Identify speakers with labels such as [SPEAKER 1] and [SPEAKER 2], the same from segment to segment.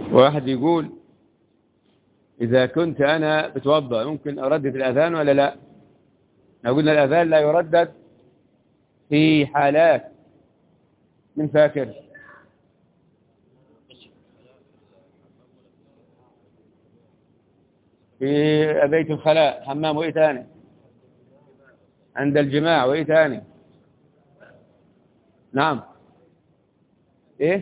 [SPEAKER 1] واحد يقول إذا كنت أنا بتوضأ ممكن أردد الأذان ولا لا قلنا الأذان لا يردد في حالات من فاكر في بيت الخلاء حمام وإيه تاني عند الجماع وإيه تاني نعم إيه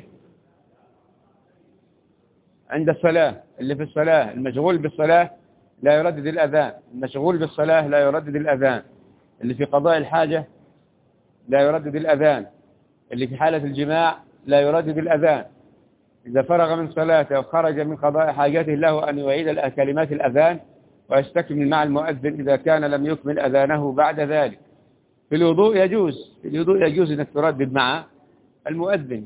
[SPEAKER 1] عند الصلاة اللي في الصلاة المشغول بالصلاة لا يردد الأذان المشغول بالصلاة لا يردد الأذان اللي في قضاء الحاجة لا يردد الأذان اللي في حالة الجماع لا يردد الأذان إذا فرغ من صلاته وخرج من قضاء حاجته له أن يعيد كلمات الأذان ويستكمل مع المؤذن إذا كان لم يكمل أذانه بعد ذلك في الوضوء يجوز في الوضوء يجوز أنك تردد مع المؤذن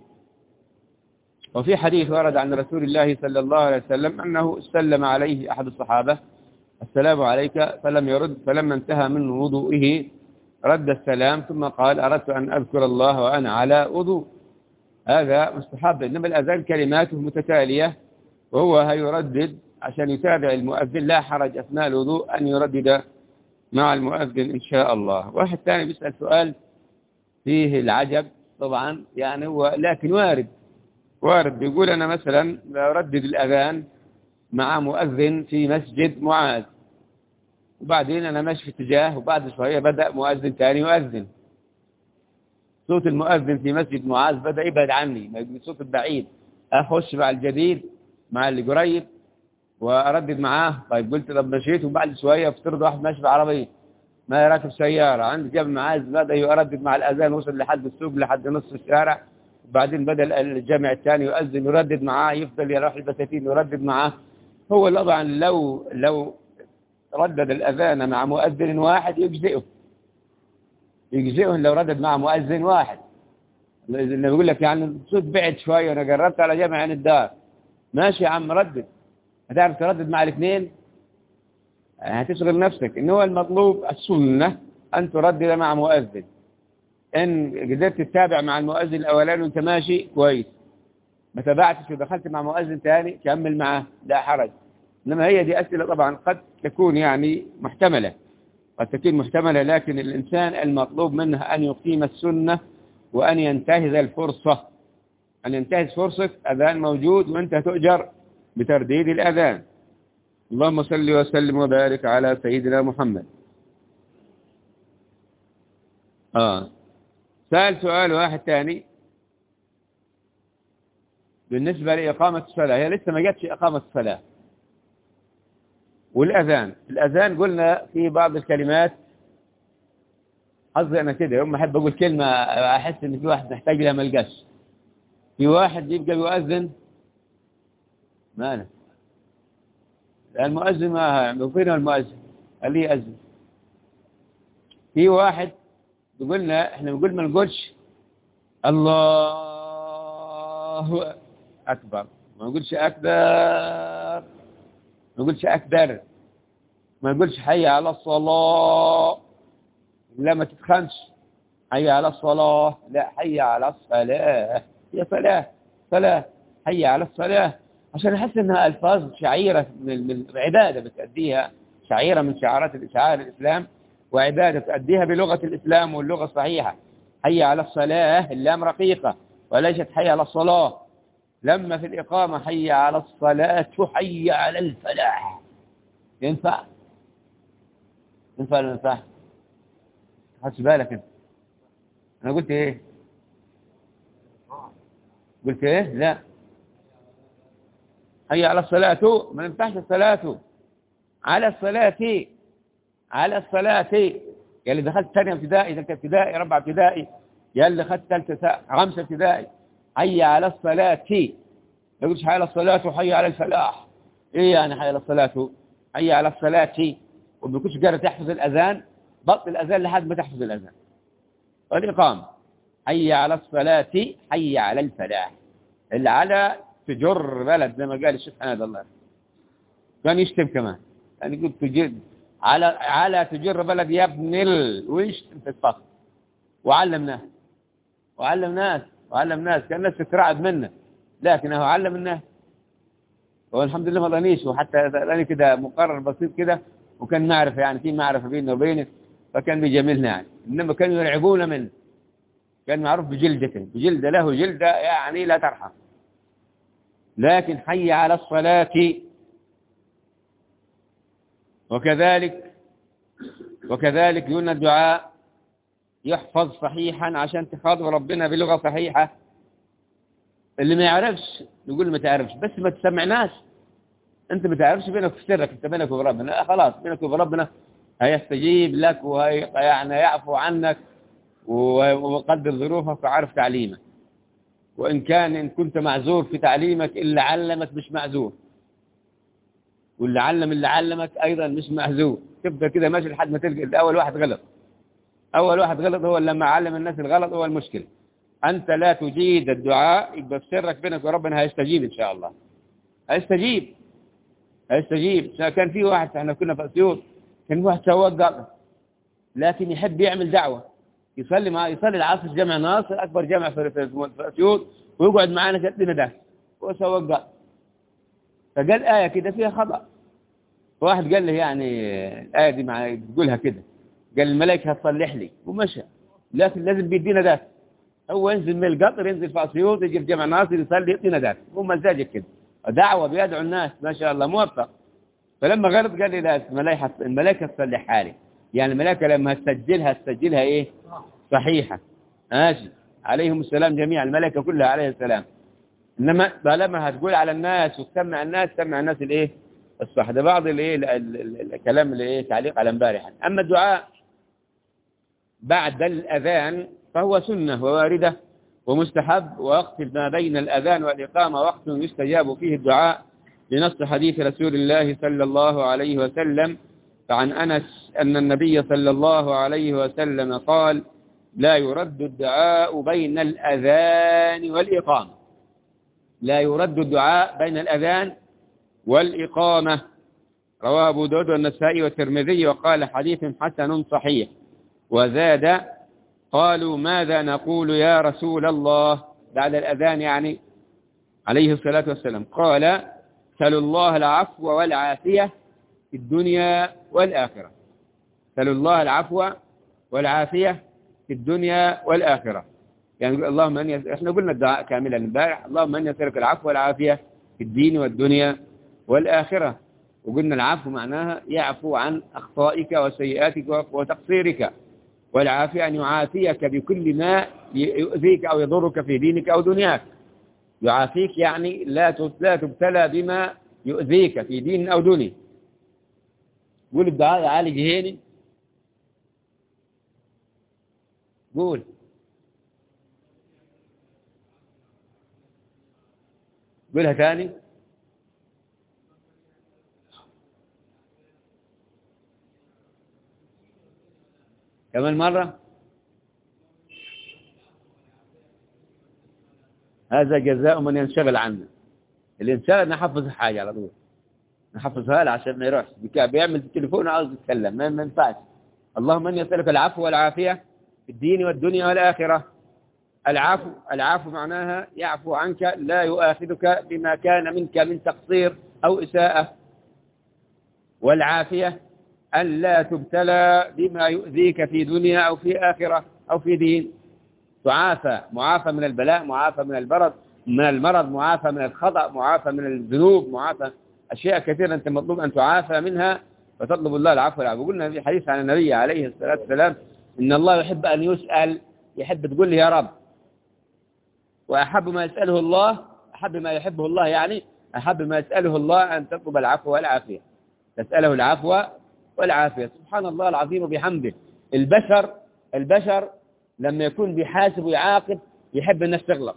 [SPEAKER 1] وفي حديث ورد عن رسول الله صلى الله عليه وسلم أنه سلم عليه أحد الصحابة السلام عليك فلم يرد فلما انتهى من وضوئه رد السلام ثم قال أردت أن أذكر الله وأنا على وضوء هذا مستحب إنما الأذان كلماته متتالية وهو هيردد عشان يتابع المؤذن لا حرج أثناء الوضوء أن يردد مع المؤذن إن شاء الله واحد ثاني بيسأل سؤال فيه العجب طبعا يعني هو لكن وارد وارد بيقول أنا مثلا بردد الأذان مع مؤذن في مسجد معاذ وبعدين أنا ماشي في اتجاه وبعد شوية بدأ مؤذن ثاني يؤذن صوت المؤذن في مسجد معاذ بدأ يبعد عني ما يقول صوت البعيد أخش مع الجديد مع اللي قريب وأردد معاه طيب قلت طب مشيت وبعد شوية افترض واحد ماشي بعربية ما راكب سيارة عند جبل معاذ بدأ يردد مع الأذان وصل لحد السوق لحد نصف الشارع وبعدين بدأ الجامع الثاني يؤذن يردد معاه يفضل يروح البساتين يردد معاه هو طبعا لو لو ردد الأذان مع مؤذن واحد يجزئه يجزئه لو ردد مع مؤذن واحد اللي بيقول لك يعني الصوت بعد شوية وأنا قربت على جامع عن الدار ماشي يا عم ردد هتعرف تردد مع الاثنين هتشغل نفسك إن هو المطلوب السنة أن تردد مع مؤذن إن قدرت تتابع مع المؤذن الأولاني وأنت ماشي كويس ما تابعتش ودخلت مع مؤذن ثاني كمل معه لا حرج إنما هي دي أسئلة طبعا قد تكون يعني محتملة قد تكون محتملة لكن الإنسان المطلوب منه أن يقيم السنة وأن ينتهز الفرصة أن ينتهز فرصة أذان موجود وأنت تؤجر بترديد الأذان اللهم صل وسلم وبارك على سيدنا محمد آه سأل سؤال واحد ثاني بالنسبة لإقامة الصلاة هي لسه ما جاتش إقامة الصلاة والأذان الأذان قلنا في بعض الكلمات قصدي أنا كده يوم أحب أقول كلمة أحس إن في واحد محتاج لها ما القاش في واحد يبقى يؤذن ماله المؤذن ما فين المؤذن قال لي يأذن في واحد بيقولنا احنا بنقول ما نقولش الله أكبر ما نقولش أكبر ما نقولش أكبر ما نقولش حي على الصلاة لا ما تتخنش حي على الصلاة لا حي على الصلاة يا صلاة صلاة حي على الصلاة عشان أحس إنها ألفاظ شعيرة من عبادة بتأديها شعيرة من شعارات شعائر الإسلام وعبادة تأديها بلغة الإسلام واللغة الصحيحة حي على الصلاة اللام رقيقة وليست حي على الصلاة لما في الإقامة حي على الصلاة حي على الفلاح ينفع ينفع ولا ينفع خدش بالك انت انا قلت ايه قلت ايه لا حي على الصلاة ما ينفعش الصلاة على الصلاة على الصلاة يا اللي دخلت ثانية ابتدائي ثالثة ابتدائي رابعة ابتدائي يا اللي خدت ثالثة خمسة ابتدائي حي على الصلاة ما يقولش حي على الصلاة وحي على الفلاح ايه يعني حي على الصلاة حي على الصلاة وما يكونش قادر تحفظ الأذان بطل الأذان لحد ما تحفظ الأذان والإقامة حي على الصلاة حي على الفلاح اللي على تجر بلد زي ما قال الشيخ حماد الله كان يشتم كمان يعني يقول تجر على على تجر بلد يا ابن ال ويشتم في الفصل وعلم ناس وعلم ناس وعلم ناس كان الناس تترعب منه لكنه علم الناس هو الحمد لله ما ضانيش وحتى لاني كده مقرر بسيط كده وكان معرفة يعني في معرفة بيننا وبينه فكان بيجاملنا يعني إنما كانوا يرعبون منه كان معروف بجلدته بجلدة له جلدة يعني لا ترحم لكن حي على الصلاة وكذلك وكذلك دون الدعاء يحفظ صحيحا عشان تخاطب ربنا بلغة صحيحة اللي ما يعرفش نقول ما تعرفش بس ما تسمعناش انت ما تعرفش بينك في سرك انت بينك وبين ربنا لا خلاص بينك وبين ربنا هيستجيب لك وهي يعني يعفو عنك ويقدر ظروفك وعارف تعليمك وإن كان إن كنت معذور في تعليمك اللي علمك مش معذور واللي علم اللي علمك أيضا مش معذور تبدأ كده ماشي لحد ما تلقى أول واحد غلط أول واحد غلط هو لما علم الناس الغلط هو المشكلة أنت لا تجيد الدعاء يبقى في سرك بينك وربنا هيستجيب إن شاء الله هيستجيب هيستجيب كان في واحد احنا كنا في أسيوط كان واحد سواق قاطع لكن يحب يعمل دعوة يصلي مع يصلي العصر في جامع ناصر أكبر جامع في في أسيوط ويقعد معانا كاتبنا ده هو سواق قاطع فقال آية كده فيها خطأ واحد قال له يعني الآية دي مع تقولها كده قال الملائكة هتصلح لي ومشى لكن لازم بيدينا ده هو ينزل من القطر ينزل في أسيوط يجي في جامع ناصر يصلي يعطينا ده هو مزاجك كده دعوة بيدعو الناس ما شاء الله موفق فلما غلط قال لي لا الملائكة الملائكة تصلح حالي يعني الملائكة لما تسجلها تسجلها ايه صحيحة ماشي عليهم السلام جميعا الملائكة كلها عليه السلام انما طالما هتقول على الناس وتسمع الناس تسمع الناس الايه الصح ده بعض الايه الكلام اللي ايه تعليق على امبارح اما الدعاء بعد الاذان فهو سنة وواردة ومستحب ووقت ما بين الأذان والإقامة وقت يستجاب فيه الدعاء لنص حديث رسول الله صلى الله عليه وسلم فعن أنس أن النبي صلى الله عليه وسلم قال لا يرد الدعاء بين الأذان والإقامة لا يرد الدعاء بين الأذان والإقامة رواه أبو داود والنسائي والترمذي وقال حديث حسن صحيح وزاد قالوا ماذا نقول يا رسول الله بعد الأذان يعني عليه الصلاة والسلام قال سلوا الله العفو والعافية في الدنيا والآخرة سلوا الله العفو والعافية في الدنيا والآخرة يعني اللهم أن يس... احنا قلنا الدعاء كاملا امبارح اللهم أن يسألك العفو والعافية في الدين والدنيا والآخرة وقلنا العفو معناها يعفو عن أخطائك وسيئاتك وتقصيرك والعافية أن يعافيك بكل ما يؤذيك أو يضرك في دينك أو دنياك يعافيك يعني لا لا تبتلى بما يؤذيك في دين أو دنيا قول الدعاء يعالج هيني قول قولها ثاني كمان مرة هذا جزاء من ينشغل عنه اللي انشغل نحفظ حاجة على طول نحفظها له عشان ما يروحش بيعمل التليفون عاوز يتكلم ما ما ينفعش اللهم اني اسالك العفو والعافيه في الدين والدنيا والاخره العفو العفو معناها يعفو عنك لا يؤاخذك بما كان منك من تقصير او اساءه والعافيه أن لا تبتلى بما يؤذيك في دنيا أو في آخرة أو في دين تعافى معافى من البلاء معافى من البرد من المرض معافى من الخطأ معافى من الذنوب معافى أشياء كثيرة أنت مطلوب أن تعافى منها فتطلب الله العفو والعفو قلنا في حديث عن النبي عليه الصلاة والسلام إن الله يحب أن يسأل يحب تقول له يا رب وأحب ما يسأله الله أحب ما يحبه الله يعني أحب ما يسأله الله أن تطلب العفو والعافية تسأله العفو والعافية سبحان الله العظيم وبحمده البشر البشر لما يكون بيحاسب ويعاقب يحب الناس تغلط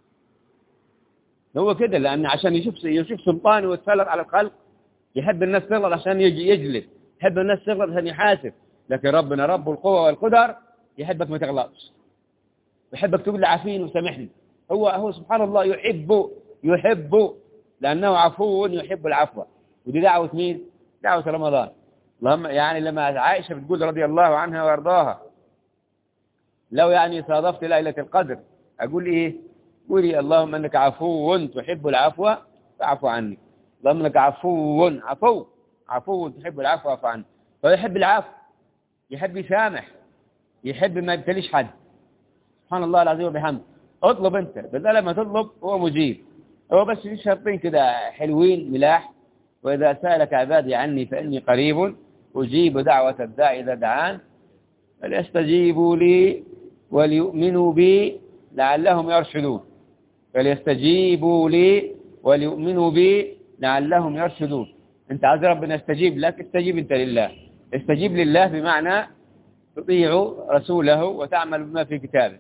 [SPEAKER 1] هو كده لأن عشان يشوف يشوف سلطانه ويتسلط على الخلق يحب الناس تغلط عشان يجي يجلد يحب الناس تغلط عشان يحاسب لكن ربنا رب القوة والقدر يحبك ما تغلطش يحبك تقول له عافين وسامحني هو هو سبحان الله يحب يحب لأنه عفو يحب العفو ودي دعوة مين؟ دعوة رمضان اللهم يعني لما عائشة بتقول رضي الله عنها وارضاها لو يعني صادفت ليلة القدر أقول إيه قولي اللهم أنك عفو تحب العفو فاعفو عني اللهم انك عفو عفو عفو تحب العفو واعف عنه هو يحب العفو يحب يسامح يحب ما يبتليش حد سبحان الله العظيم وبحمده اطلب انت بدل ما تطلب هو مجيب هو بس في شرطين كده حلوين ملاح واذا سالك عبادي عني فاني قريب اجيب دعوه الداعي اذا دعان فليستجيبوا لي وليؤمنوا بي لعلهم يرشدون فليستجيبوا لي وليؤمنوا بي لعلهم يرشدون انت عايز ربنا يستجيب لك استجيب انت لله استجيب لله بمعنى تطيع رسوله وتعمل بما في كتابه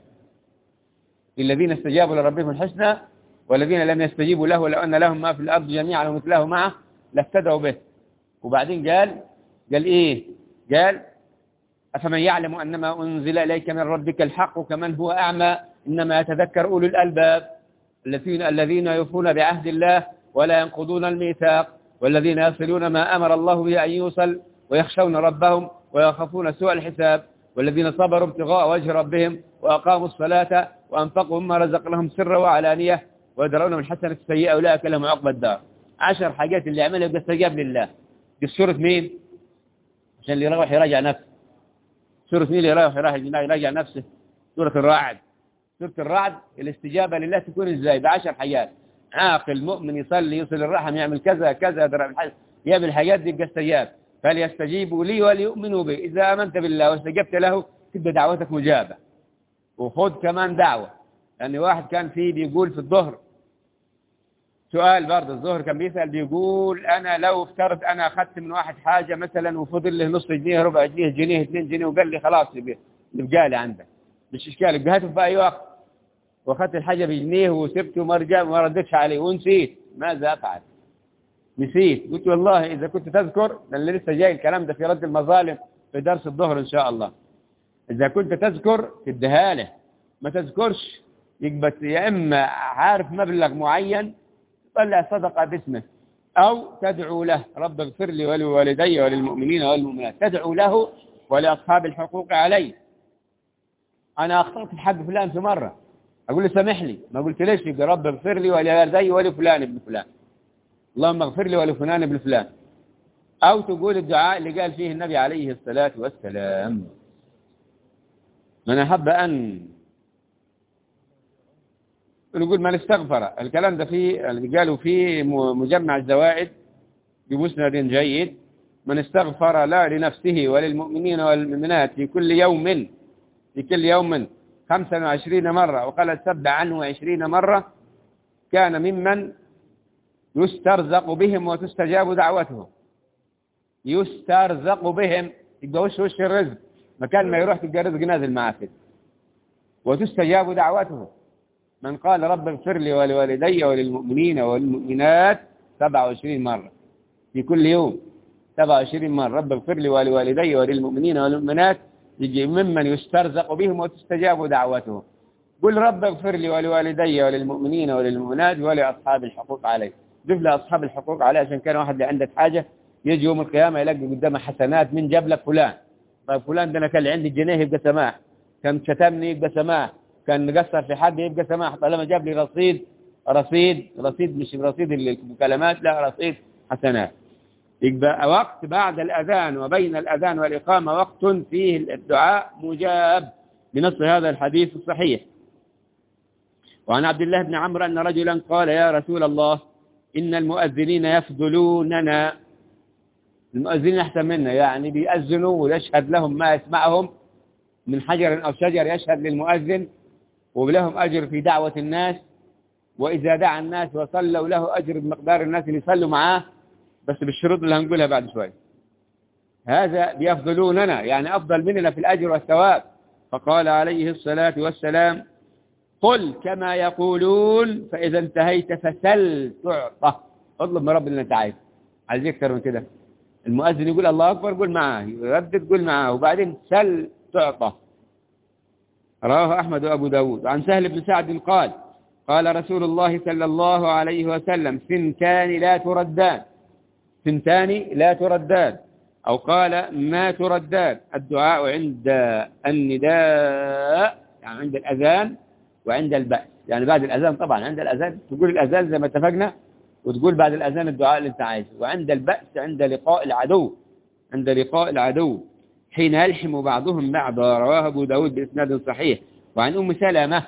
[SPEAKER 1] الذين استجابوا لربهم الحسنى والذين لم يستجيبوا له لو أن لهم ما في الأرض جميعا ومثله معه لافتدوا به وبعدين قال قال إيه قال أفمن يعلم أنما أنزل إليك من ربك الحق كمن هو أعمى إنما يتذكر أولو الألباب الذين الذين يوفون بعهد الله ولا ينقضون الميثاق والذين يصلون ما أمر الله به أن يوصل ويخشون ربهم ويخافون سوء الحساب والذين صبروا ابتغاء وجه ربهم وأقاموا الصلاة وأنفقوا مما رزقناهم سرا وعلانية ويدرون من الحسنة السيئة أولئك لهم عقبى الدار عشر حاجات اللي عملها يبقى استجاب لله دي سورة مين عشان اللي يروح يراجع نفسه سورة مين اللي يروح يراجع نفسه سورة الرعد سورة الرعد الاستجابة لله تكون ازاي بعشر حاجات عاقل مؤمن يصلي يصل الرحم يعمل كذا كذا يضرب الحج يعمل الحاجات دي يبقى استجاب فليستجيبوا لي وليؤمنوا بي إذا آمنت بالله واستجبت له تبقى دعوتك مجابة وخذ كمان دعوة لأن واحد كان فيه بيقول في الظهر سؤال برضه الظهر كان بيسأل بيقول أنا لو افترض أنا أخذت من واحد حاجة مثلا وفضل له نص جنيه ربع جنيه جنيه اثنين جنيه وقال لي خلاص يبقى لي عندك مش إشكال يبقى هاته في أي وقت واخذت الحاجة بجنيه وسبته وما رجع وما ردتش عليه ونسيت ماذا أفعل نسيت قلت والله إذا كنت تذكر لأن لسه جاي الكلام ده في رد المظالم في درس الظهر إن شاء الله إذا كنت تذكر تديها له ما تذكرش يبقى يا إما عارف مبلغ معين تطلع صدقة باسمه أو تدعو له رب اغفر لي ولوالدي وللمؤمنين والمؤمنات تدعو له ولأصحاب الحقوق علي أنا أخطأت الحق فلان في مرة أقول له سامح لي ما قلت ليش يبقى رب اغفر لي ولوالدي ولفلان ابن فلان اللهم اغفر لي ولفلان ابن فلان أو تقول الدعاء اللي قال فيه النبي عليه الصلاة والسلام من أحب أن نقول من استغفر الكلام ده فيه اللي قالوا فيه مجمع الزوائد بمسند جيد من استغفر لا لنفسه وللمؤمنين والمؤمنات في كل يوم في كل يوم خمسا وعشرين مرة وقال سبع عنه وعشرين مرة كان ممن يسترزق بهم وتستجاب دعوتهم يسترزق بهم يبقى وش وش الرزق مكان ما يروح تلقى رزق نازل معاه كده وتستجاب دعوته من قال رب اغفر لي ولوالدي وللمؤمنين والمؤمنات 27 مرة في كل يوم 27 مرة رب اغفر لي ولوالدي وللمؤمنين والمؤمنات يجي ممن يسترزق بهم وتستجاب دعوته قل رب اغفر لي ولوالدي وللمؤمنين وللمؤمنات ولأصحاب الحقوق عليه ضيف لأصحاب الحقوق عليه عشان كان واحد اللي عندك حاجة يجي يوم القيامة يلاقي قدامه حسنات من جاب لك فلان طيب فلان ده انا كان عندي جنيه يبقى سماح كان شتمني يبقى سماح كان قصر في حد يبقى سماح طالما جاب لي رصيد رصيد رصيد مش رصيد المكالمات لا رصيد حسنات يبقى وقت بعد الأذان وبين الأذان والإقامة وقت فيه الدعاء مجاب بنص هذا الحديث الصحيح وعن عبد الله بن عمرو أن رجلا قال يا رسول الله إن المؤذنين يفضلوننا المؤذنين أحسن منا يعني بيأذنوا ويشهد لهم ما يسمعهم من حجر أو شجر يشهد للمؤذن ولهم أجر في دعوة الناس وإذا دعا الناس وصلوا له أجر بمقدار الناس اللي يصلوا معاه بس بالشروط اللي هنقولها بعد شوي هذا بيفضلوننا يعني أفضل مننا في الأجر والثواب فقال عليه الصلاة والسلام قل كما يقولون فإذا انتهيت فسل تعطى اطلب من رب اللي انت عايز عايز اكثر من كده المؤذن يقول الله أكبر قول معاه يردد قول معاه وبعدين سل تعطى رواه أحمد وأبو داود عن سهل بن سعد قال قال رسول الله صلى الله عليه وسلم سنتان لا تردان سنتان لا تردان أو قال ما تردان الدعاء عند النداء يعني عند الأذان وعند البأس يعني بعد الأذان طبعا عند الأذان تقول الأذان زي ما اتفقنا وتقول بعد الأذان الدعاء اللي انت عايزه وعند البأس عند لقاء العدو عند لقاء العدو حين يلحم بعضهم بعضا رواه أبو داود بإسناد صحيح وعن أم سلمة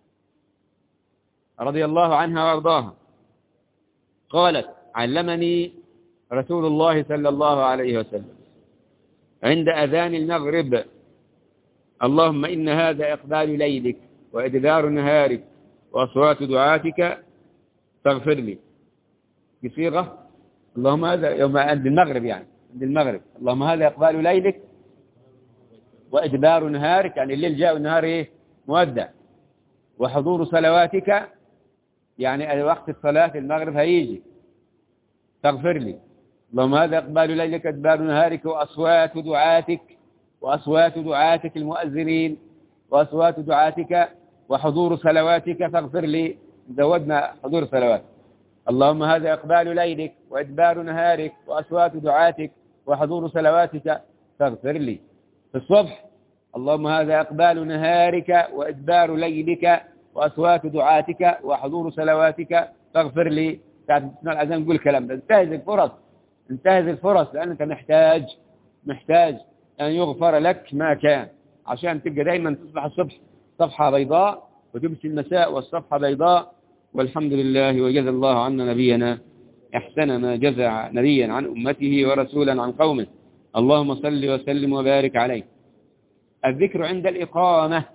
[SPEAKER 1] رضي الله عنها وارضاها قالت علمني رسول الله صلى الله عليه وسلم عند أذان المغرب اللهم إن هذا إقبال ليلك وإدبار نهارك وأصوات دعاتك فاغفر لي بصيغة اللهم هذا يوم عند المغرب يعني عند المغرب اللهم هذا إقبال ليلك وإدبار نهارك يعني الليل جاء والنهار إيه مودع وحضور صلواتك يعني وقت الصلاة المغرب هيجي تغفر لي اللهم هذا إقبال ليلك إدبار نهارك وأصوات دعاتك وأصوات دعاتك المؤذنين وأصوات دعاتك وحضور صلواتك فاغفر لي زودنا حضور صلواتك اللهم هذا إقبال ليلك وإدبار نهارك وأصوات دعاتك وحضور صلواتك فاغفر لي في الصبح اللهم هذا إقبال نهارك وإدبار ليلك وأصوات دعاتك وحضور صلواتك فاغفر لي ساعة تسمع الأذان نقول الكلام ده انتهز الفرص انتهز الفرص لأنك محتاج محتاج أن يغفر لك ما كان عشان تبقى دايما تصبح الصبح صفحة بيضاء وتمشي المساء والصفحة بيضاء والحمد لله وجزى الله عنا نبينا أحسن ما جزى نبيا عن أمته ورسولا عن قومه اللهم صل وسلم وبارك عليه الذكر عند الإقامة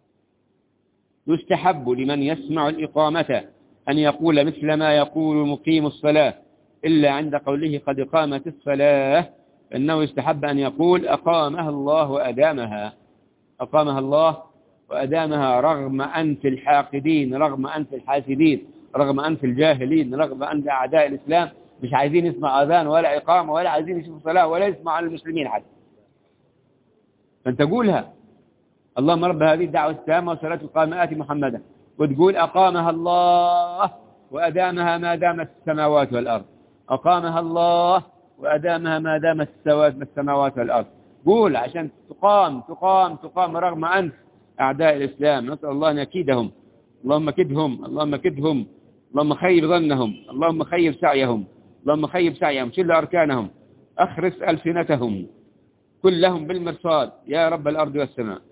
[SPEAKER 1] يستحب لمن يسمع الإقامة أن يقول مثل ما يقول مقيم الصلاة إلا عند قوله قد قامت الصلاة فإنه يستحب أن يقول أقامها الله وأدامها أقامها الله وأدامها رغم أنف الحاقدين رغم أنف الحاسدين رغم أنف الجاهلين رغم أنف أعداء الإسلام مش عايزين يسمع أذان ولا إقامة ولا عايزين يشوفوا صلاة ولا يسمع عن المسلمين حتى فأنت قولها اللهم رب هذه الدعوة التامة وصلاة القائمات محمدا وتقول أقامها الله وأدامها ما دامت السماوات والأرض أقامها الله وأدامها ما دامت السماوات والأرض قول عشان تقام تقام تقام رغم أنف أعداء الإسلام نسأل الله أن يكيدهم اللهم كدهم اللهم كدهم اللهم خيب ظنهم اللهم خيب سعيهم اللهم خيب سعيهم شل أركانهم أخرس ألسنتهم كلهم بالمرصاد يا رب الأرض والسماء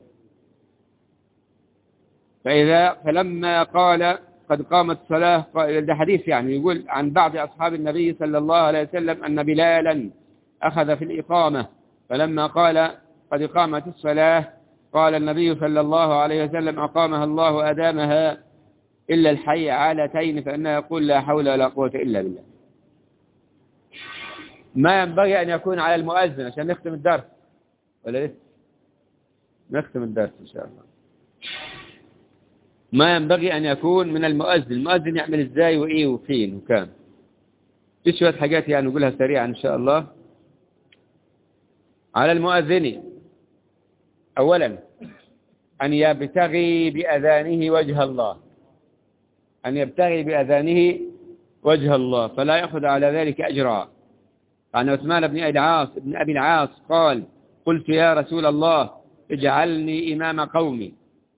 [SPEAKER 1] فإذا فلما قال قد قامت الصلاة ده حديث يعني يقول عن بعض أصحاب النبي صلى الله عليه وسلم أن بلالا أخذ في الإقامة فلما قال قد قامت الصلاة قال النبي صلى الله عليه وسلم أقامها الله أدامها إلا الحي عالتين فإنه يقول لا حول ولا قوة إلا بالله ما ينبغي أن يكون على المؤذن عشان نختم الدرس ولا لسه نختم الدرس إن شاء الله ما ينبغي أن يكون من المؤذن المؤذن يعمل إزاي وإيه وفين وكام في شوية حاجات يعني نقولها سريعا إن شاء الله على المؤذن أولا أن يبتغي بأذانه وجه الله أن يبتغي بأذانه وجه الله فلا يأخذ على ذلك أجرا عن عثمان بن أبي العاص بن أبي العاص قال قلت يا رسول الله اجعلني إمام قومي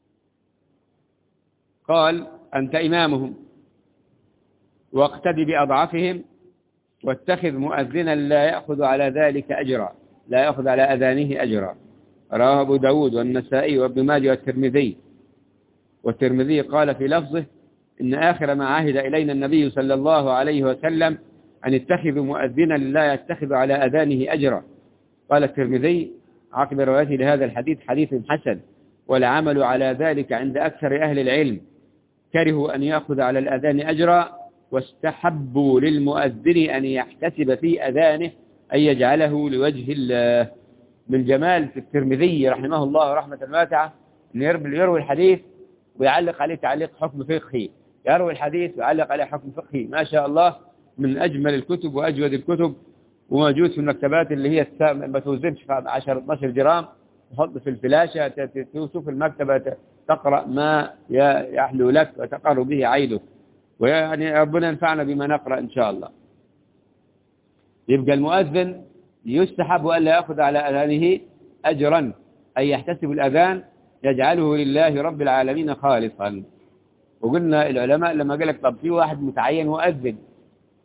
[SPEAKER 1] قال أنت إمامهم واقتدي بأضعفهم واتخذ مؤذنا لا يأخذ على ذلك أجرا لا يأخذ على أذانه أجرا رواه أبو داود والنسائي وابن ماجه والترمذي والترمذي قال في لفظه إن آخر ما عهد إلينا النبي صلى الله عليه وسلم أن يتخذ مؤذنا لا يتخذ على أذانه أجرا قال الترمذي عقب روايته لهذا الحديث حديث حسن والعمل على ذلك عند أكثر أهل العلم كرهوا أن يأخذ على الأذان أجرا واستحبوا للمؤذن أن يحتسب في أذانه أن يجعله لوجه الله من جمال في الترمذي رحمه الله رحمة واسعة أن يروي الحديث ويعلق عليه تعليق حكم فقهي يروي الحديث ويعلق عليه حكم فقهي ما شاء الله من أجمل الكتب وأجود الكتب وموجود في المكتبات اللي هي ما توزنش 10 12 جرام تحط في الفلاشة تشوف المكتبة تقرأ ما يحلو لك وتقر به عينك ويعني ربنا ينفعنا بما نقرأ إن شاء الله يبقى المؤذن يستحب ألا يأخذ على أذانه أجرا أن يحتسب الأذان يجعله لله رب العالمين خالصا وقلنا العلماء لما قال لك طب في واحد متعين مؤذن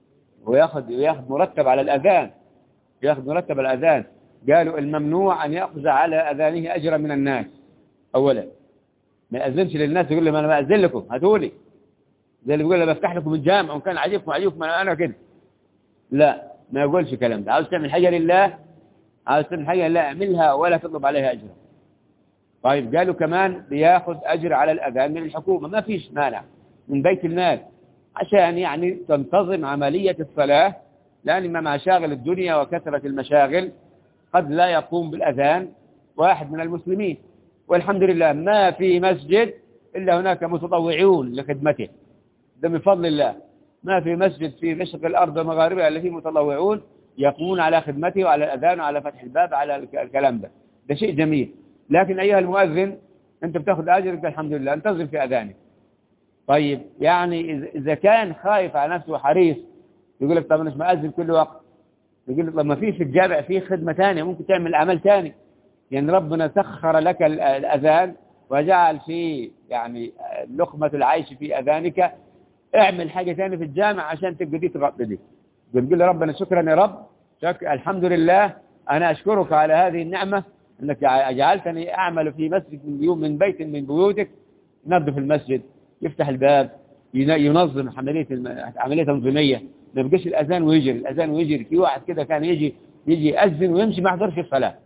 [SPEAKER 1] وياخذ ياخذ مرتب على الأذان ياخذ مرتب على الأذان قالوا الممنوع أن يأخذ على أذانه أجرا من الناس أولا ما يأذنش للناس يقول لهم أنا بأذن لكم هاتولي زي اللي بيقول أنا بفتح لكم الجامع وإن كان عجبكم عجبكم أنا أنا كده لا ما يقولش الكلام ده عاوز تعمل حاجة لله عاوز تعمل حاجة لا اعملها ولا تطلب عليها أجرا طيب قالوا كمان بياخذ أجر على الأذان من الحكومة ما فيش مانع من بيت المال عشان يعني تنتظم عملية الصلاة لأن مع مشاغل الدنيا وكثرة المشاغل قد لا يقوم بالأذان واحد من المسلمين والحمد لله ما في مسجد إلا هناك متطوعون لخدمته ده من فضل الله ما في مسجد في مشرق الأرض ومغاربها إلا فيه متطوعون يقومون على خدمته وعلى الأذان وعلى فتح الباب على الكلام ده ده شيء جميل لكن أيها المؤذن أنت بتاخذ أجرك الحمد لله انتظر في أذانك طيب يعني إذا كان خايف على نفسه وحريص يقول لك طب أنا مش مأذن كل وقت يقول لك طب ما في في الجامع في خدمة ثانية ممكن تعمل أعمال ثاني يعني ربنا سخر لك الأذان وجعل في يعني لقمة العيش في أذانك اعمل حاجة ثانية في الجامع عشان تبقى دي تغطي دي تقول لي ربنا شكرا يا رب شك الحمد لله أنا أشكرك على هذه النعمة أنك جعلتني أعمل في مسجد من يوم من بيت من بيوتك ينظف المسجد يفتح الباب ينظم عملية عملية تنظيمية ما يبقاش الأذان ويجري الأذان ويجري في واحد كده كان يجي يجي يأذن ويمشي ما يحضرش الصلاة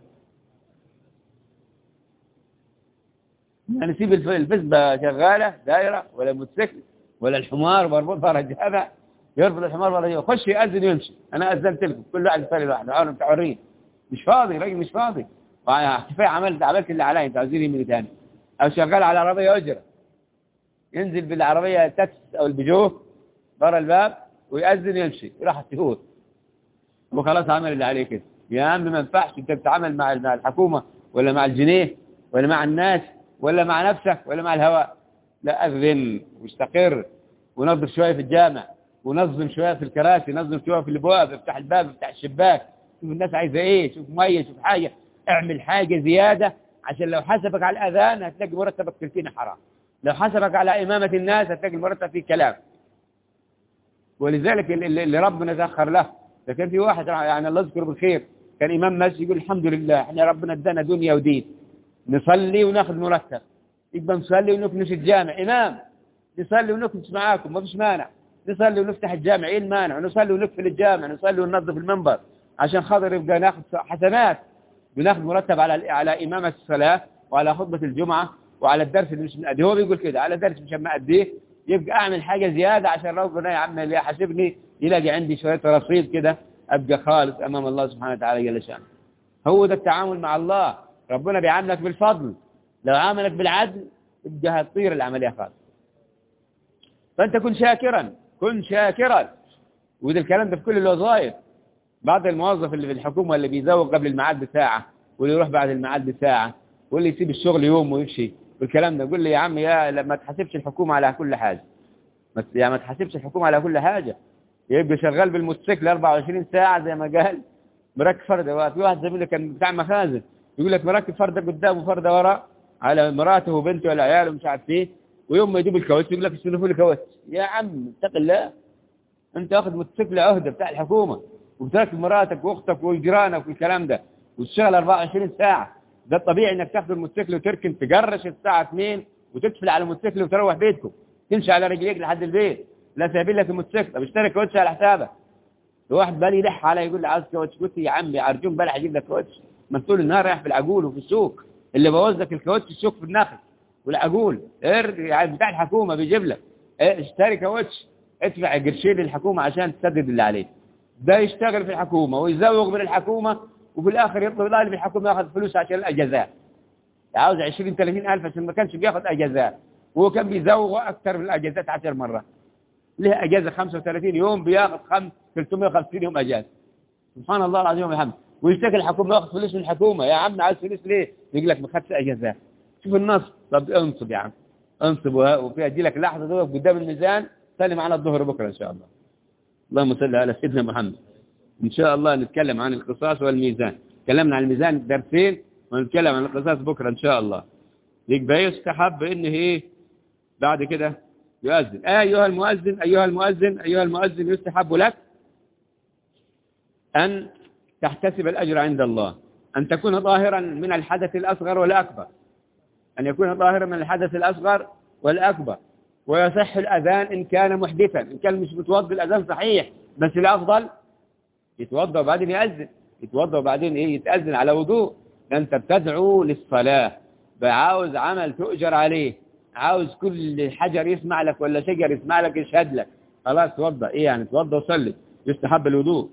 [SPEAKER 1] يعني سيب الفسبة شغالة دائرة ولا موتوسيكل ولا الحمار مربوط فرج هذا يرفض الحمار فرج يخش يأذن ويمشي أنا أذنت لكم كل واحد يصلي لوحده أنا متعورين مش فاضي راجل مش فاضي كفاية عملت عملت اللي علي انت عاوزين يمين تاني أو شغال على عربية أجرة ينزل بالعربية التاكس أو البيجو برا الباب ويأذن يمشي يروح السهول وخلاص عمل اللي عليه كده يا عم ما ينفعش انت بتتعامل مع الحكومة ولا مع الجنيه ولا مع الناس ولا مع نفسك ولا مع الهواء لا أذن واستقر ونظف شوية في الجامع ونظم شوية في الكراسي نظم شوية في الابواب افتح الباب افتح الشباك شوف الناس عايزة ايه شوف مية شوف حاجة اعمل حاجة زيادة عشان لو حسبك على الأذان هتلاقي مرتبك تلتين حرام لو حسبك على إمامة الناس هتلاقي المرتب فيه كلام ولذلك اللي ربنا سخر له فكان في واحد يعني الله يذكره بالخير كان إمام مسجد يقول الحمد لله احنا ربنا ادانا دنيا ودين نصلي وناخذ مرتب يبقى نصلي ونكنس الجامع إمام نصلي ونكنس معاكم ما فيش مانع نصلي ونفتح الجامع ايه المانع نصلي ونقفل الجامع نصلي وننظف المنبر عشان خاطر يبقى ناخذ حسنات بناخذ مرتب على على إمامة الصلاة وعلى خطبة الجمعة وعلى الدرس اللي مش مأديه هو بيقول كده على درس مش مأديه يبقى أعمل حاجة زيادة عشان ربنا يا عم اللي يحاسبني يلاقي عندي شوية رصيد كده أبقى خالص أمام الله سبحانه وتعالى جل شأنه هو ده التعامل مع الله ربنا بيعاملك بالفضل لو عاملك بالعدل يبقى هتطير العملية خالص فأنت كن شاكرا كن شاكرا وده الكلام ده في كل الوظائف بعض الموظف اللي في الحكومة اللي بيزوق قبل الميعاد بساعة واللي يروح بعد الميعاد بساعة واللي يسيب الشغل يوم ويمشي والكلام ده يقول لي يا عم يا ما تحاسبش الحكومة على كل حاجة بس يا ما تحاسبش الحكومة على كل حاجة يبقى شغال بالموتوسيكل 24 ساعة زي ما قال مركب فردة في واحد زميلي كان بتاع مخازن يقول لك مركب فردة قدام وفردة ورا على مراته وبنته والعيال ومش عارف ايه ويوم ما يجيب الكاوتش يقول لك استلفوا لي كاوتش يا عم اتق الله انت واخد موتوسيكل عهدة بتاع الحكومة وبتركب مراتك واختك وجيرانك والكلام ده وتشتغل 24 ساعة ده الطبيعي انك تاخد الموتوسيكل وتركن تجرش الساعة 2 وتقفل على الموتوسيكل وتروح بيتكم تمشي على رجليك لحد البيت لا سايبين لك الموتوسيكل طب اشتري كاوتش على حسابك واحد بالي يلح علي يقول لي عايز كاوتش قلت يا عمي ارجوك بلح اجيب لك كاوتش ما طول النهار رايح في العجول وفي السوق اللي بوظ لك الكاوتش السوق في النخل والعجول ارجع بتاع الحكومة بيجيب لك اه اشتري كاوتش ادفع قرشين للحكومة عشان تسدد اللي عليك ده يشتغل في الحكومة ويزوغ من الحكومة وفي الآخر يطلب طالب الحكومة ياخذ فلوس عشان الأجازات عاوز 20 30 ألف عشان ما كانش بياخذ أجازات وهو كان بيزوغ أكثر من الأجازات 10 مرات له أجازة 35 يوم بياخذ 350 يوم أجازة سبحان الله العظيم والحمد ويشتكي الحكومة ياخذ فلوس من الحكومة يا عم عايز فلوس ليه يقول لك ما خدتش أجازات شوف النصب طب انصب يا عم انصب وفي أجي لك لحظة تقف قدام الميزان صلي معنا الظهر بكرة إن شاء الله اللهم صل على سيدنا محمد إن شاء الله نتكلم عن القصاص والميزان تكلمنا عن الميزان درسين ونتكلم عن القصاص بكرة إن شاء الله يبقى يستحب إنه إيه بعد كده يؤذن أيها المؤذن أيها المؤذن أيها المؤذن يستحب لك أن تحتسب الأجر عند الله أن تكون ظاهرا من الحدث الأصغر والأكبر أن يكون ظاهرا من الحدث الأصغر والأكبر ويصح الأذان إن كان محدثا إن كان مش متوضي الأذان صحيح بس الأفضل يتوضى وبعدين يأذن يتوضى وبعدين إيه يتأذن على وضوء أنت بتدعو للصلاة عاوز عمل تؤجر عليه عاوز كل حجر يسمع لك ولا شجر يسمع لك يشهد لك خلاص توضى إيه يعني توضى وصلي يستحب الوضوء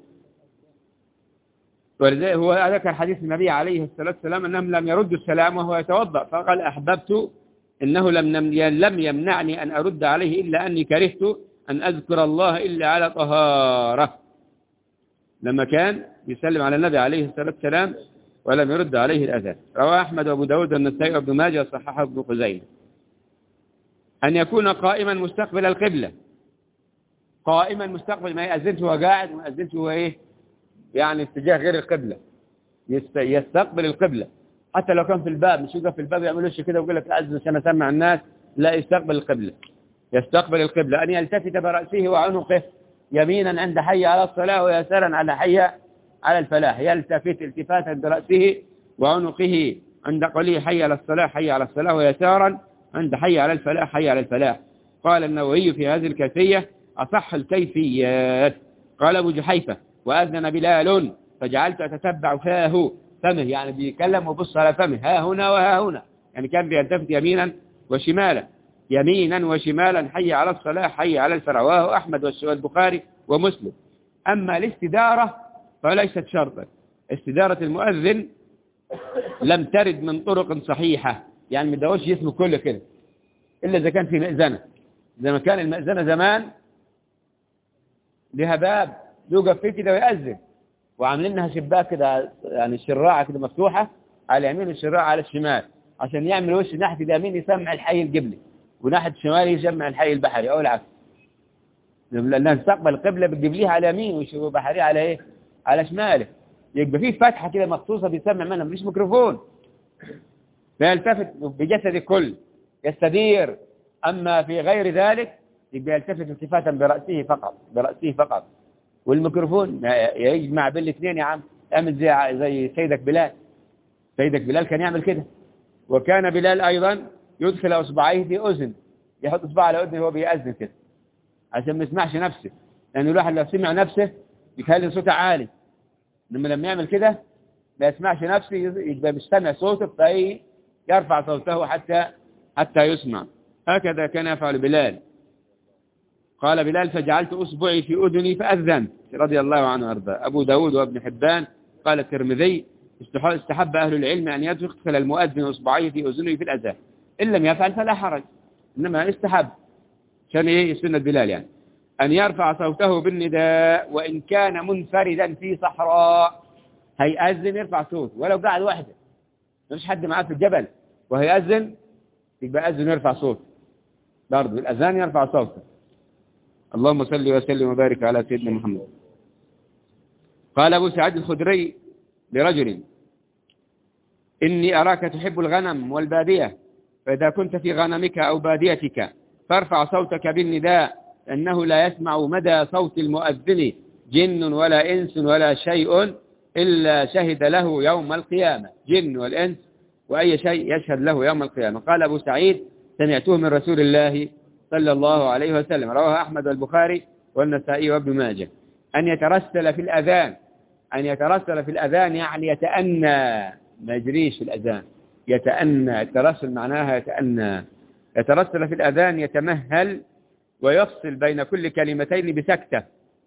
[SPEAKER 1] ولذلك هو ذكر حديث النبي عليه الصلاة والسلام أنهم لم يردوا السلام وهو يتوضأ فقال أحببت إنه لم لم يمنعني أن أرد عليه إلا أني كرهت أن أذكر الله إلا على طهارة لما كان يسلم على النبي عليه الصلاة والسلام ولم يرد عليه الأذان رواه أحمد وأبو داود والنسائي وابن ماجه وصححه ابن خزيمة أن يكون قائما مستقبل القبلة قائما مستقبل ما يأذنش وهو قاعد وما يأذنش وهو إيه يعني اتجاه غير القبلة يستقبل القبلة حتى لو كان في الباب مش يقف في الباب يعملوش كده ويقول لك أذن عشان أسمع الناس لا يستقبل القبلة يستقبل القبلة أن يلتفت برأسه وعنقه يمينا عند حي على الصلاة ويسارا على حي على الفلاح يلتفت التفاتا برأسه وعنقه عند قوله حي على الصلاة حي على الصلاة ويسارا عند حي على الفلاح حي على الفلاح قال النووي في هذه الكيفية أصح الكيفيات قال أبو جحيفة وأذن بلال فجعلت أتتبع فاه فمه يعني بيكلم وبص على فمه ها هنا وها هنا يعني كان بيلتفت يمينا وشمالا يمينا وشمالا حي على الصلاة حي على الفلاح رواه أحمد والبخاري ومسلم أما الاستدارة فليست شرطا استدارة المؤذن لم ترد من طرق صحيحة يعني ما تدورش جسمه كله كده إلا إذا كان في مأذنة زي ما كان المأذنة زمان لها باب يوقف فيه كده ويأذن وعاملين لها شباك كده يعني الشراعة كده مفتوحة على اليمين والشراعة على الشمال عشان يعمل وش ناحية اليمين يسمع الحي القبلي وناحية الشمال يجمع الحي البحري أو العكس لأنها تستقبل القبلة بتجيب على يمين وبحري على إيه على شماله يبقى فيه فتحة كده مخصوصة بيسمع منها مش ميكروفون فيلتفت بجسد الكل يستدير أما في غير ذلك يبقى يلتفت التفاتا برأسه فقط برأسه فقط والميكروفون يجمع بين الاثنين يا عم اعمل زي زي سيدك بلال سيدك بلال كان يعمل كده وكان بلال أيضا يدخل أصبعيه في أذن يحط إصبعه على أذنه وهو بيأذن كده عشان ما يسمعش نفسه لأن الواحد لو سمع نفسه يخلي صوته عالي لما لما يعمل كده ما يسمعش نفسه يبقى مش سامع صوته فأي يرفع صوته حتى حتى يسمع هكذا كان يفعل بلال قال بلال فجعلت أصبعي في أذني فأذنت رضي الله عنه وارضاه أبو داود وابن حبان قال الترمذي استحب أهل العلم أن يدخل المؤذن أصبعيه في أذنه في الأذان إن لم يفعل فلا حرج إنما استحب عشان إيه سنة بلال يعني أن يرفع صوته بالنداء وإن كان منفردا في صحراء هيأذن يرفع صوته ولو قاعد وحده مفيش حد معاه في الجبل وهيأذن يبقى أذن يرفع صوته برضه الأذان يرفع صوته اللهم صل وسلم وبارك على سيدنا محمد قال أبو سعيد الخدري لرجل إني أراك تحب الغنم والبادية فإذا كنت في غنمك أو باديتك فارفع صوتك بالنداء أنه لا يسمع مدى صوت المؤذن جن ولا إنس ولا شيء إلا شهد له يوم القيامة جن والإنس وأي شيء يشهد له يوم القيامة قال أبو سعيد سمعته من رسول الله صلى الله عليه وسلم رواه أحمد والبخاري والنسائي وابن ماجه أن يترسل في الأذان أن يترسل في الأذان يعني يتأنى ما يجريش في الأذان يتأنى الترسل معناها يتأنى يترسل في الأذان يتمهل ويفصل بين كل كلمتين بسكتة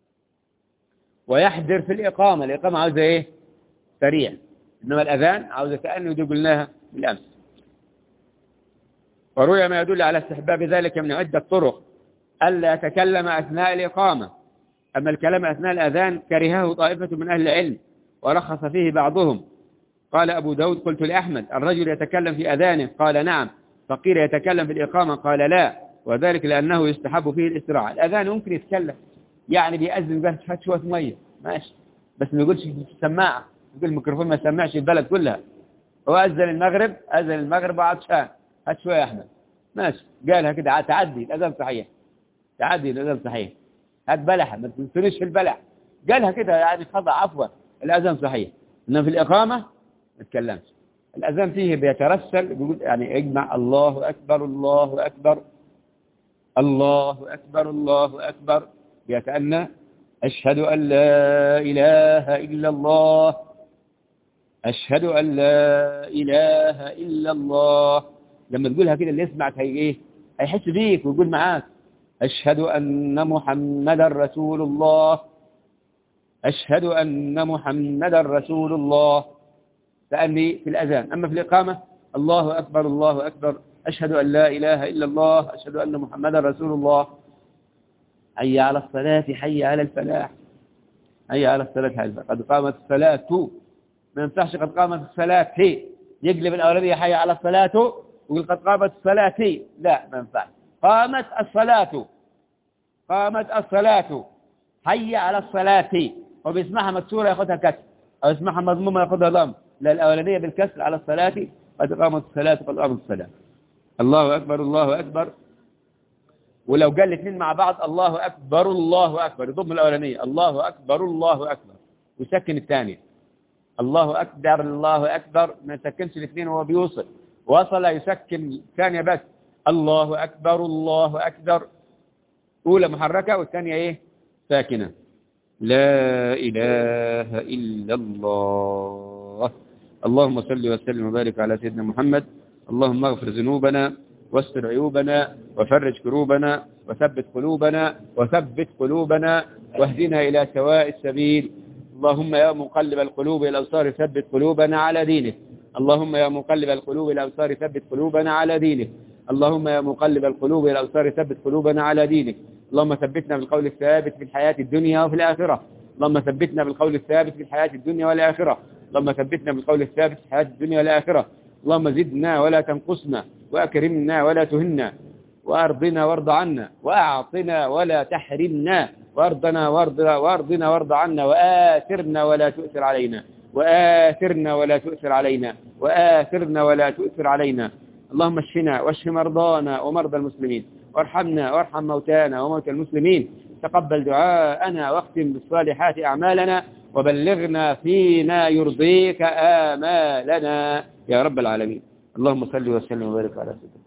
[SPEAKER 1] ويحذر في الإقامة الإقامة عاوزة إيه سريع إنما الأذان عاوزة تأني ودي قلناها بالأمس وروي ما يدل على استحباب ذلك من عدة طرق ألا يتكلم أثناء الإقامة أما الكلام أثناء الأذان كرهه طائفة من أهل العلم ورخص فيه بعضهم قال أبو داود قلت لأحمد الرجل يتكلم في أذانه قال نعم فقيل يتكلم في الإقامة قال لا وذلك لأنه يستحب فيه الاستراحة الأذان ممكن يتكلم يعني بيأذن بس فات شوية مية ماشي بس ما يقولش في السماعة يقول الميكروفون ما يسمعش البلد كلها هو أذن المغرب أذن المغرب وعطشان هات شوية يا أحمد ماشي قالها كده تعدي الأذان صحيح تعدي الأذان صحيح هات بلح ما تنسونيش في البلح قالها كده يعني خضع عفوا الأذان صحيح إنما في الإقامة ما تكلمش الأذان فيه بيترسل بيقول يعني اجمع الله أكبر الله أكبر الله أكبر الله أكبر بيتأنى أشهد أن لا إله إلا الله أشهد أن لا إله إلا الله لما تقولها كده اللي يسمعك هي إيه هيحس بيك ويقول معاك أشهد أن محمدا رسول الله أشهد أن محمدا رسول الله لأني في الأذان أما في الإقامة الله أكبر الله أكبر أشهد أن لا إله إلا الله أشهد أن محمدا رسول الله حي على الصلاة حي على الفلاح حي على الصلاة حي على الفلاح قد قامت الصلاة ما ينفعش قد قامت الصلاة يقلب الأولوية حي على الصلاة ويقول قد قامت الصلاة لا ما ينفعش قامت الصلاة قامت الصلاة حي على الصلاة وبيسمعها مكسورة ياخدها كسر أو يسمعها مضمومة ياخدها ضم لا الأولانية بالكسر على الصلاة قد قامت الصلاة قد قامت الصلاة الله أكبر الله أكبر ولو قال الاثنين مع بعض الله أكبر الله أكبر يضم الأولانية الله أكبر الله أكبر ويسكن الثانية الله أكبر الله أكبر ما يسكنش الاثنين وهو بيوصل وصل يسكن الثانية بس الله أكبر الله أكبر أولى محركة والثانية إيه ساكنة لا إله إلا الله اللهم صل وسلم وبارك على سيدنا محمد اللهم اغفر ذنوبنا واستر عيوبنا وفرج كروبنا وثبت قلوبنا وثبت قلوبنا واهدنا إلى سواء السبيل اللهم يا مقلب القلوب الأبصار ثبت قلوبنا على دينك اللهم يا مقلب القلوب الأبصار ثبت قلوبنا على دينك اللهم يا مقلب القلوب الأبصار ثبت قلوبنا على دينك اللهم ثبتنا بالقول الثابت في الحياة الدنيا وفي الآخرة اللهم ثبتنا بالقول الثابت في الحياة الدنيا والآخرة اللهم ثبتنا بالقول الثابت في الحياة الدنيا والآخرة اللهم زدنا ولا تنقصنا وأكرمنا ولا تهنا وأرضنا وارض عنا وأعطنا ولا تحرمنا وارضنا وارض وارضنا وارض عنا وآثرنا ولا تؤثر علينا وآثرنا ولا تؤثر علينا وآثرنا ولا تؤثر علينا اللهم اشفنا واشف مرضانا ومرضى المسلمين وارحمنا وارحم موتانا وموتى المسلمين تقبل دعاءنا واختم بالصالحات أعمالنا وبلغنا فيما يرضيك آمالنا يا رب العالمين اللهم صل وسلم وبارك على سيدنا